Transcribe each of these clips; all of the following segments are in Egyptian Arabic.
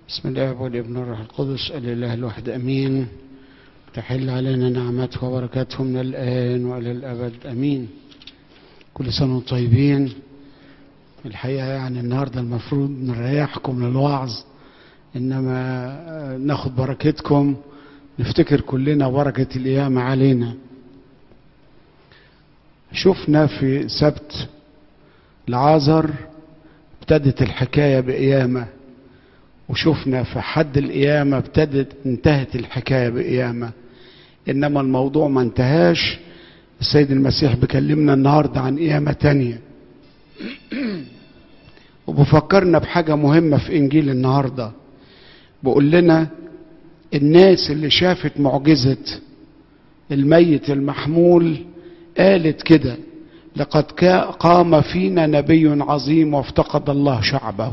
بسم الله والابن والروح القدس الاله الواحد امين تحل علينا نعمته وبركاته من الان والى الابد امين كل سنه وانتم طيبين الحقيقه يعني النهارده المفروض نريحكم من الوعظ انما ناخد بركتكم نفتكر كلنا بركه القيامه علينا شفنا في سبت العازر ابتدت الحكايه بقيامه وشفنا في حد القيامة ابتدت انتهت الحكاية بقيامة إنما الموضوع ما انتهاش السيد المسيح بيكلمنا النهاردة عن قيامة تانية وبفكرنا بحاجة مهمة في إنجيل النهاردة بقول لنا الناس اللي شافت معجزة الميت المحمول قالت كده لقد قام فينا نبي عظيم وافتقد الله شعبه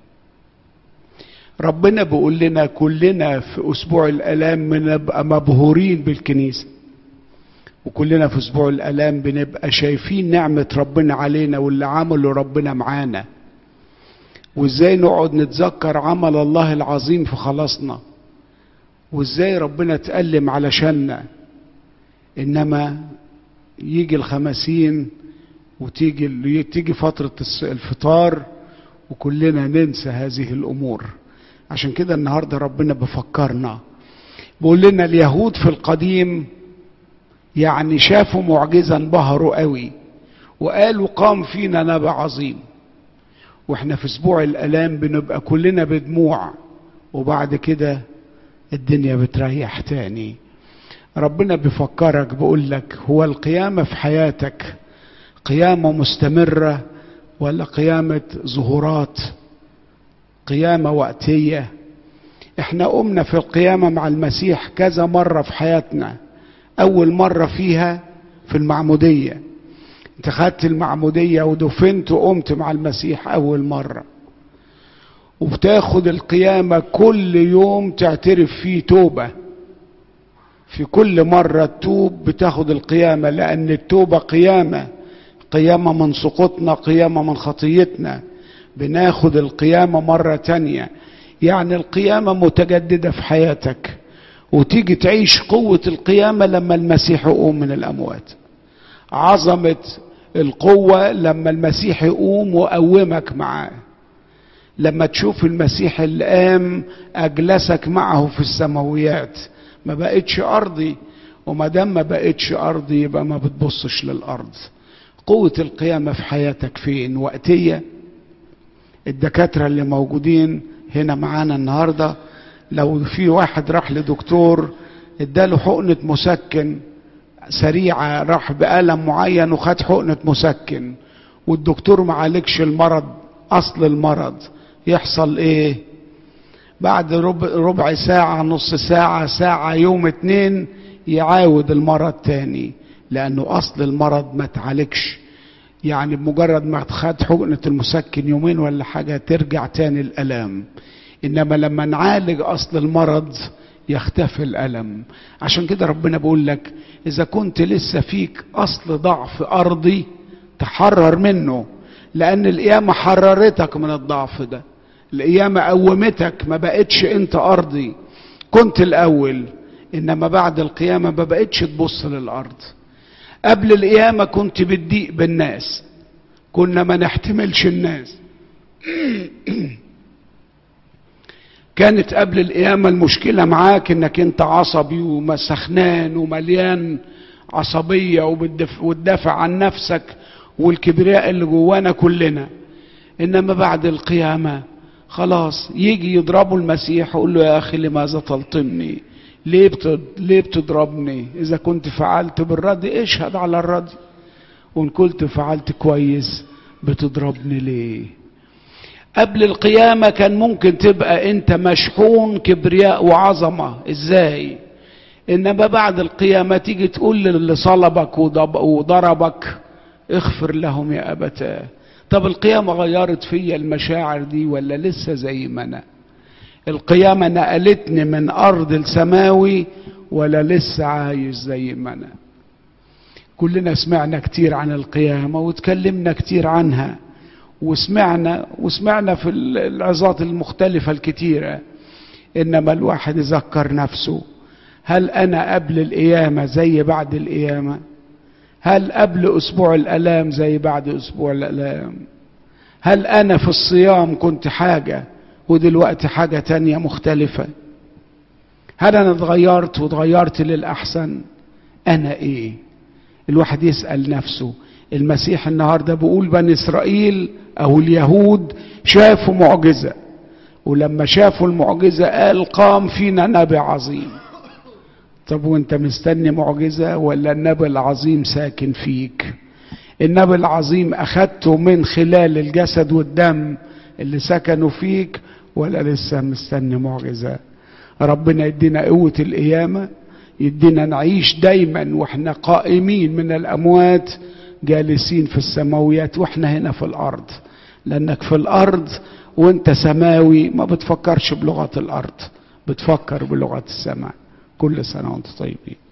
ربنا بيقول لنا كلنا في اسبوع الالام بنبقى مبهورين بالكنيسه وكلنا في اسبوع الالام بنبقى شايفين نعمه ربنا علينا واللي عمله ربنا معانا وازاي نقعد نتذكر عمل الله العظيم في خلاصنا وازاي ربنا اتألم علشاننا انما يجي الخمسين وتيجي تيجي فترة الفطار وكلنا ننسى هذه الامور عشان كده النهارده ربنا بفكرنا بيقول لنا اليهود في القديم يعني شافوا معجزه انبهروا قوي وقالوا قام فينا نبع عظيم واحنا في اسبوع الالام بنبقى كلنا بدموع وبعد كده الدنيا بتريح تاني ربنا بيفكرك بيقول لك هو القيامه في حياتك قيامه مستمره ولا قيامه ظهورات قيامة وقتية احنا قمنا في القيامة مع المسيح كذا مرة في حياتنا أول مرة فيها في المعمودية انت خدت المعمودية ودفنت وقمت مع المسيح أول مرة وبتاخد القيامة كل يوم تعترف فيه توبة في كل مرة تتوب بتاخد القيامة لأن التوبة قيامة قيامة من سقوطنا قيامة من خطيتنا بناخد القيامة مرة تانية يعني القيامة متجددة في حياتك وتيجي تعيش قوة القيامة لما المسيح يقوم من الأموات عظمة القوة لما المسيح يقوم وقومك معاه لما تشوف المسيح اللي قام أجلسك معه في السماويات ما بقتش أرضي وما دام ما بقتش أرضي يبقى ما بتبصش للأرض قوة القيامة في حياتك فين وقتية الدكاترة اللي موجودين هنا معانا النهاردة لو في واحد راح لدكتور اداله حقنة مسكن سريعة راح بألم معين وخد حقنة مسكن والدكتور معالجش المرض أصل المرض يحصل ايه بعد ربع, ربع ساعة نص ساعة ساعة يوم اتنين يعاود المرض تاني لأنه أصل المرض ما تعالجش يعني بمجرد ما خد حقنة المسكن يومين ولا حاجة ترجع تاني الألم إنما لما نعالج أصل المرض يختفي الألم عشان كده ربنا بيقول لك إذا كنت لسه فيك أصل ضعف أرضي تحرر منه لأن القيامة حررتك من الضعف ده القيامة قومتك ما بقتش أنت أرضي كنت الأول إنما بعد القيامة ما بقتش تبص للأرض قبل القيامة كنت بتضيق بالناس كنا ما نحتملش الناس كانت قبل القيامة المشكلة معاك انك انت عصبي ومسخنان ومليان عصبية وتدافع عن نفسك والكبرياء اللي جوانا كلنا انما بعد القيامة خلاص يجي يضربوا المسيح يقول له يا اخي لماذا تلطمني ليه بتد... ليه بتضربني اذا كنت فعلت بالرضي اشهد على الرضي وان كنت فعلت كويس بتضربني ليه قبل القيامه كان ممكن تبقى انت مشحون كبرياء وعظمه ازاي انما بعد القيامه تيجي تقول للي صلبك وضربك اغفر لهم يا ابتاه طب القيامه غيرت فيا المشاعر دي ولا لسه زي ما انا القيامة نقلتني من أرض السماوي ولا لسه عايش زي ما أنا كلنا سمعنا كتير عن القيامة وتكلمنا كتير عنها وسمعنا وسمعنا في العظات المختلفة الكتيرة انما الواحد يذكر نفسه هل انا قبل القيامه زي بعد القيامه هل قبل اسبوع الالام زي بعد اسبوع الالام هل انا في الصيام كنت حاجه ودلوقتي حاجه تانيه مختلفه هل انا اتغيرت واتغيرت للاحسن انا ايه الواحد يسال نفسه المسيح النهارده بيقول بني اسرائيل او اليهود شافوا معجزه ولما شافوا المعجزه قال قام فينا نبي عظيم طب وانت مستني معجزه ولا النبي العظيم ساكن فيك النبي العظيم اخدته من خلال الجسد والدم اللي سكنوا فيك ولا لسه مستني معجزه ربنا يدينا قوه القيامه يدينا نعيش دايما واحنا قائمين من الاموات جالسين في السماويات واحنا هنا في الارض لانك في الارض وانت سماوي ما بتفكرش بلغه الارض بتفكر بلغه السماء كل سنه وانتم طيبين